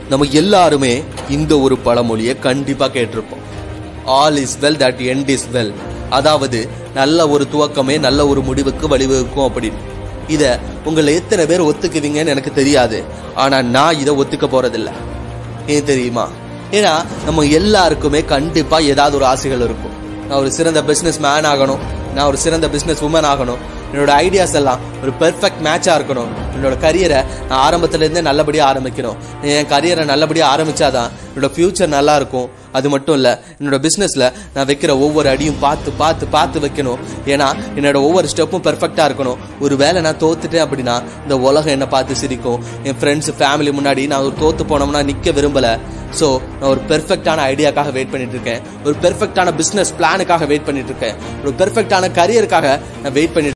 நம்ம எல்லாருமே இந்த ஒரு பழமொழியை கண்டிப்பா கேட்டிருப்போம் all is well that end is well அதாவது நல்ல ஒரு துவக்கமே நல்ல ஒரு முடிவுக்கு வழிவகுக்கும் அப்படின்னு இத உங்களை எத்தனை பேர் ஒத்துக்குவீங்கன்னு எனக்கு தெரியாது ஆனா நான் இதை ஒத்துக்க போறதில்ல ஏன் தெரியுமா ஏன்னா நம்ம எல்லாருக்குமே கண்டிப்பா ஏதாவது ஒரு ஆசைகள் இருக்கும் நான் ஒரு சிறந்த பிசினஸ் மேன் ஆகணும் நான் ஒரு சிறந்த பிசினஸ் உமன் ஆகணும் என்னோட ஐடியாஸ் எல்லாம் ஒரு பெர்ஃபெக்ட் மேட்சா இருக்கணும் என்னோட கரியரை நான் ஆரம்பத்துல இருந்தே நல்லபடியா ஆரம்பிக்கணும் என் கரியரை நல்லபடியா ஆரம்பிச்சாதான் என்னோட ஃபியூச்சர் நல்லா இருக்கும் அது மட்டும் இல்ல என்னோட பிசினஸ்ல நான் வைக்கிற ஒவ்வொரு அடியும் பார்த்து பார்த்து பார்த்து வைக்கணும் ஏன்னா என்னோட ஒவ்வொரு ஸ்டெப்பும் பெர்ஃபெக்டா இருக்கணும் ஒரு வேளை நான் தோத்துட்டேன் அப்படின்னா இந்த உலகம் என்ன பார்த்து சிரிக்கும் என் ஃப்ரெண்ட்ஸ் ஃபேமிலி முன்னாடி நான் ஒரு தோத்து போனோம்னா நிக்க விரும்பல ஸோ நான் ஒரு பெர்ஃபெக்டான ஐடியாக்காக வெயிட் பண்ணிட்டு இருக்கேன் ஒரு பெர்ஃபெக்டான பிசினஸ் பிளானுக்காக வெயிட் பண்ணிட்டு இருக்கேன் ஒரு பெர்ஃபெக்டான கரியருக்காக நான் வெயிட் பண்ணிட்டு